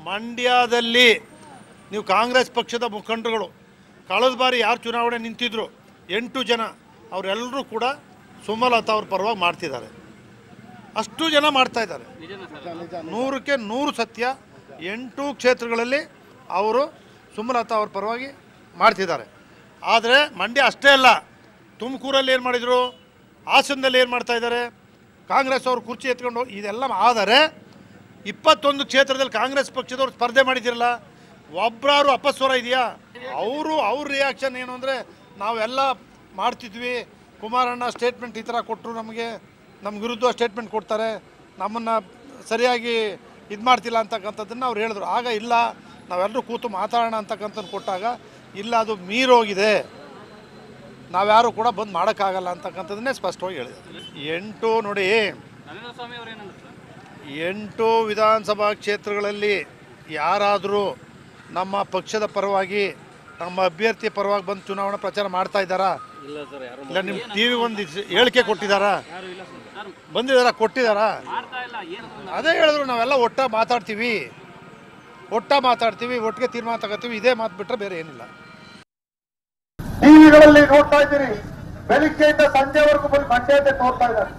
ಮಂಡ್ಯದಲ್ಲಿ ನೀವು ಕಾಂಗ್ರೆಸ್ ಪಕ್ಷದ ಮುಖಂಡರುಗಳು ಕಳೆದ ಬಾರಿ ಯಾರು ಚುನಾವಣೆ ನಿಂತಿದ್ರು ಎಂಟು ಜನ ಅವರೆಲ್ಲರೂ ಕೂಡ ಸುಮಲತಾ ಅವ್ರ ಪರವಾಗಿ ಮಾಡ್ತಿದ್ದಾರೆ ಅಷ್ಟು ಜನ ಮಾಡ್ತಾ ಇದ್ದಾರೆ ನೂರಕ್ಕೆ ನೂರು ಸತ್ಯ ಎಂಟು ಕ್ಷೇತ್ರಗಳಲ್ಲಿ ಅವರು ಸುಮಲತಾ ಅವ್ರ ಪರವಾಗಿ ಮಾಡ್ತಿದ್ದಾರೆ ಆದರೆ ಮಂಡ್ಯ ಅಷ್ಟೇ ಅಲ್ಲ ತುಮಕೂರಲ್ಲಿ ಏನು ಮಾಡಿದರು ಹಾಸನದಲ್ಲಿ ಏನು ಮಾಡ್ತಾ ಇದ್ದಾರೆ ಕಾಂಗ್ರೆಸ್ ಅವರು ಕುರ್ಚಿ ಎತ್ಕೊಂಡು ಹೋಗಿ ಇದೆಲ್ಲ ಆದರೆ ಇಪ್ಪತ್ತೊಂದು ಕ್ಷೇತ್ರದಲ್ಲಿ ಕಾಂಗ್ರೆಸ್ ಪಕ್ಷದವ್ರು ಸ್ಪರ್ಧೆ ಮಾಡಿದಿರಲ್ಲ ಒಬ್ಬರಾರು ಅಪಸ್ವರ ಇದೆಯಾ ಅವರು ಅವ್ರ ರಿಯಾಕ್ಷನ್ ಏನು ಅಂದರೆ ನಾವೆಲ್ಲ ಮಾಡ್ತಿದ್ವಿ ಕುಮಾರಣ್ಣ ಸ್ಟೇಟ್ಮೆಂಟ್ ಈ ಥರ ಕೊಟ್ಟರು ನಮಗೆ ನಮ್ಮ ವಿರುದ್ಧ ಸ್ಟೇಟ್ಮೆಂಟ್ ಕೊಡ್ತಾರೆ ನಮ್ಮನ್ನು ಸರಿಯಾಗಿ ಇದು ಮಾಡ್ತಿಲ್ಲ ಅಂತಕ್ಕಂಥದ್ದನ್ನು ಅವ್ರು ಹೇಳಿದ್ರು ಆಗ ಇಲ್ಲ ನಾವೆಲ್ಲರೂ ಕೂತು ಮಾತಾಡೋಣ ಅಂತಕ್ಕಂಥದ್ದು ಕೊಟ್ಟಾಗ ಇಲ್ಲ ಅದು ಮೀರೋಗಿದೆ ನಾವ್ಯಾರು ಕೂಡ ಬಂದು ಮಾಡೋಕ್ಕಾಗಲ್ಲ ಅಂತಕ್ಕಂಥದ್ದನ್ನೇ ಸ್ಪಷ್ಟವಾಗಿ ಹೇಳಿದೆ ಎಂಟು ನೋಡಿ ನರೇಂದ್ರ ಸ್ವಾಮಿ ಅವ್ರು ಏನಂದ್ರು ಸರ್ ಎಂಟು ವಿಧಾನಸಭಾ ಕ್ಷೇತ್ರಗಳಲ್ಲಿ ಯಾರಾದರೂ ನಮ್ಮ ಪಕ್ಷದ ಪರವಾಗಿ ನಮ್ಮ ಅಭ್ಯರ್ಥಿ ಪರವಾಗಿ ಬಂದು ಚುನಾವಣಾ ಪ್ರಚಾರ ಮಾಡ್ತಾ ಇದ್ದಾರಾ ಇಲ್ಲ ಸರ್ ಯಾರು ಇಲ್ಲ ನಿಮ್ಮ ಟಿ ವಿ ಒಂದು ಹೇಳಿಕೆ ಕೊಟ್ಟಿದ್ದಾರಾ ಯಾರು ಇಲ್ಲ ಸರ್ ಸರ್ ಬಂದಿದ್ದಾರಾ ಕೊಟ್ಟಿದ್ದಾರಾ ಮಾಡ್ತಾ ಇಲ್ಲ ಏನು ಅದೇ ಹೇಳಿದ್ರು ನಾವೆಲ್ಲ ಒಟ್ಟ ಮಾತಾಡ್ತೀವಿ ಒಟ್ಟ ಮಾತಾಡ್ತೀವಿ ಒಟ್ಟಿಗೆ ತೀರ್ಮಾನ ತಗೋತೀವಿ ಇದೇ ಮಾತು ಬಿಟ್ಟರೆ ಬೇರೆ ಏನಿಲ್ಲ ಟಿವಿಗಳಲ್ಲಿ ನೋಡ್ತಾ ಇದ್ದೀರಿ ಬೆಳಿಗ್ಗೆಯಿಂದ ಸಂಜೆವರೆಗೂ ಬರೀ ಮಂಡ್ಯತೆ ತೋರ್ತಾ ಇದ್ದಾರೆ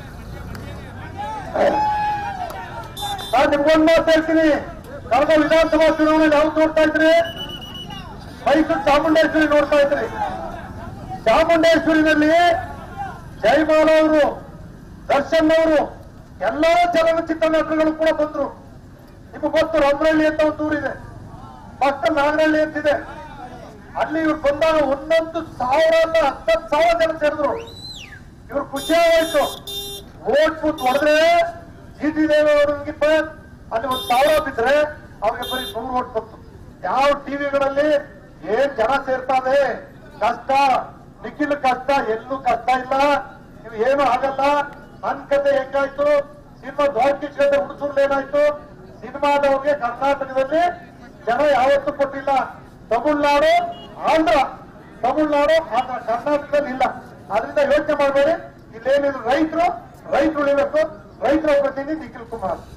ನಾನು ನಿಮ್ಗೊಂದು ಮಾತು ಹೇಳ್ತೀನಿ ಕಳೆದ ವಿಧಾನಸಭಾ ಚುನಾವಣೆ ಯಾವ್ದು ನೋಡ್ತಾ ಇದ್ರಿ ಮೈಸೂರು ಚಾಮುಂಡೇಶ್ವರಿ ನೋಡ್ತಾ ಇದ್ರಿ ಚಾಮುಂಡೇಶ್ವರಿನಲ್ಲಿ ಜಯಮಾಲ ಅವರು ದರ್ಶನ್ ಅವರು ಎಲ್ಲಾ ಚಲನಚಿತ್ರ ನಟರುಗಳು ಕೂಡ ಬಂದ್ರು ನಿಮಗೆ ಗೊತ್ತು ರಂಗರಳ್ಳಿ ಅಂತ ಒಂದು ಊರಿದೆ ಪಕ್ಕ ನಾಗರಳ್ಳಿ ಅಂತಿದೆ ಅಲ್ಲಿ ಇವ್ರು ಬಂದಾಗ ಒಂದೊಂದು ಸಾವಿರ ಅಲ್ಲ ಹತ್ತತ್ತು ಸಾವಿರ ಜನ ಸೇರಿದ್ರು ಇವ್ರು ಖುಷಿ ಆಗೋಯ್ತು ಓಟ್ ಬೂತ್ ಹೊಡೆದ್ರೆ ಜಿ ಟಿ ದೇವೇಗೌಡರಿಗೆ ಅಲ್ಲಿ ಒಂದು ಸಾವಿರ ಬಿದ್ರೆ ಅವ್ರಿಗೆ ಬರೀ ನೂರು ಓಟ್ ಬಂತು ಯಾವ ಟಿವಿಗಳಲ್ಲಿ ಏನ್ ಜನ ಸೇರ್ತಾರೆ ಕಷ್ಟ ನಿಖಿಲ್ ಕಷ್ಟ ಎಲ್ಲೂ ಕಷ್ಟ ಇಲ್ಲ ನೀವು ಏನು ಆಗಲ್ಲ ನನ್ ಕತೆ ಹೆಂಗಾಯ್ತು ಸಿನಿಮಾ ದ್ವಾರಕೀಶ್ ಕತೆ ಹುಡುಸೂರ್ಲಿ ಏನಾಯ್ತು ಸಿನಿಮಾದವ್ರಿಗೆ ಕರ್ನಾಟಕದಲ್ಲಿ ಜನ ಯಾವತ್ತೂ ಕೊಟ್ಟಿಲ್ಲ ತಮಿಳ್ನಾಡು ಆಂಧ್ರ ತಮಿಳ್ನಾಡು ಆಂಧ್ರ ಕರ್ನಾಟಕದಲ್ಲಿ ಇಲ್ಲ ಅದರಿಂದ ಯೋಚನೆ ಮಾಡಬೇಡಿ ಇಲ್ಲೇನಿದ್ರು ರೈತರು ರೈತರು ಉಳಿಬೇಕು ರೈತರ ಪ್ರತಿನಿಧಿ ನಿಖಿಲ್ ಕುಮಾರ್